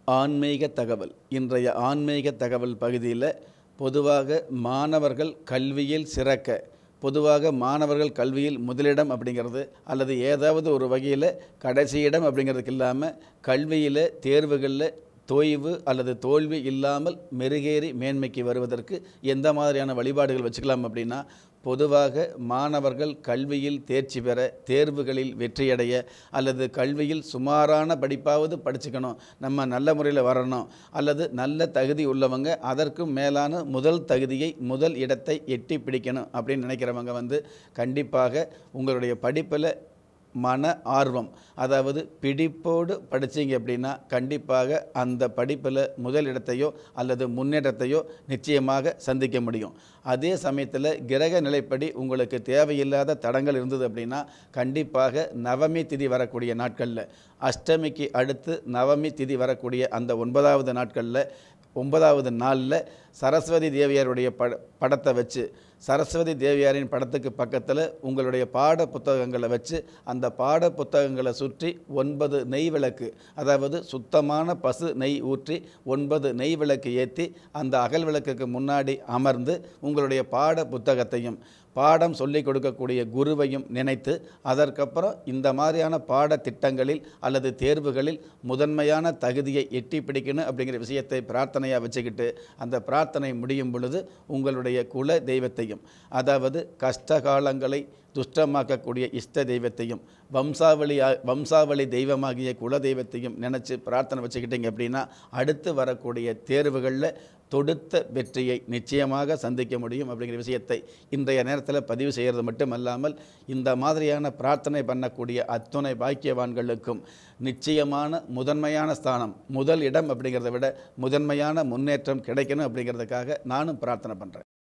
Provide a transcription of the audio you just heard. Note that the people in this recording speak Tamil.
ஆன்மீக தகவல் இன்றைய ஆன்மீக தகவல் பகுதியில் பொதுவாக மாணவர்கள் கல்வியில் சிறக்க பொதுவாக மாணவர்கள் கல்வியில் முதலிடம் அப்படிங்கிறது அல்லது ஏதாவது ஒரு வகையில் கடைசி இடம் அப்படிங்கிறதுக்கு இல்லாமல் கல்வியில் தேர்வுகளில் தொய்வு அல்லது தோல்வி இல்லாமல் மெருகேறி மேன்மைக்கு வருவதற்கு எந்த மாதிரியான வழிபாடுகள் வச்சுக்கலாம் அப்படின்னா பொதுவாக மாணவர்கள் கல்வியில் தேர்ச்சி பெற தேர்வுகளில் வெற்றியடைய அல்லது கல்வியில் சுமாரான படிப்பாவது படிச்சுக்கணும் நம்ம நல்ல முறையில் வரணும் அல்லது நல்ல தகுதி உள்ளவங்க அதற்கும் மேலான முதல் தகுதியை முதல் இடத்தை எட்டி பிடிக்கணும் அப்படின்னு நினைக்கிறவங்க வந்து கண்டிப்பாக உங்களுடைய படிப்பில் மன ஆர்வம் அதாவது பிடிப்போடு படிச்சீங்க அப்படின்னா கண்டிப்பாக அந்த படிப்பில் முதல் இடத்தையோ அல்லது முன்னேற்றத்தையோ நிச்சயமாக சந்திக்க முடியும் அதே சமயத்தில் கிரக நிலைப்படி உங்களுக்கு தேவையில்லாத தடங்கள் இருந்தது அப்படின்னா கண்டிப்பாக நவமி திதி வரக்கூடிய நாட்களில் அஷ்டமிக்கு அடுத்து நவமி திதி வரக்கூடிய அந்த ஒன்பதாவது நாட்களில் ஒன்பதாவது நாளில் சரஸ்வதி தேவியாருடைய பட படத்தை வச்சு சரஸ்வதி தேவியாரின் படத்துக்கு பக்கத்தில் உங்களுடைய பாட புத்தகங்களை வச்சு அந்த பாட புத்தகங்களை சுற்றி ஒன்பது நெய் விளக்கு அதாவது சுத்தமான பசு நெய் ஊற்றி ஒன்பது நெய் விளக்கு ஏற்றி அந்த அகல் விளக்குக்கு முன்னாடி அமர்ந்து உங்களுடைய பாட புத்தகத்தையும் பாடம் சொல்லிக் கொடுக்கக்கூடிய குருவையும் நினைத்து அதற்கப்புறம் இந்த மாதிரியான பாடத்திட்டங்களில் அல்லது தேர்வுகளில் முதன்மையான தகுதியை எட்டி பிடிக்கணும் அப்படிங்கிற விஷயத்தை பிரார்த்தனையாக வச்சுக்கிட்டு அந்த பிரார்த்தனை முடியும் பொழுது உங்களுடைய குல தெய்வத்தையும் அதாவது கஷ்ட காலங்களை துஷ்டமாக்கக்கூடிய இஷ்ட தெய்வத்தையும் வம்சாவளி வம்சாவளி தெய்வமாகிய குல தெய்வத்தையும் நினச்சி பிரார்த்தனை வச்சுக்கிட்டீங்க அப்படின்னா அடுத்து வரக்கூடிய தேர்வுகளில் தொடுத்த வெற்றியை நிச்சயமாக சந்திக்க முடியும் அப்படிங்கிற விஷயத்தை இன்றைய நேரத்தில் பதிவு செய்கிறது மட்டுமல்லாமல் இந்த மாதிரியான பிரார்த்தனை பண்ணக்கூடிய அத்துணை பாக்கியவான்களுக்கும் நிச்சயமான முதன்மையான ஸ்தானம் முதல் இடம் அப்படிங்கிறத விட முதன்மையான முன்னேற்றம் கிடைக்கணும் அப்படிங்கிறதுக்காக நானும் பிரார்த்தனை பண்ணுறேன்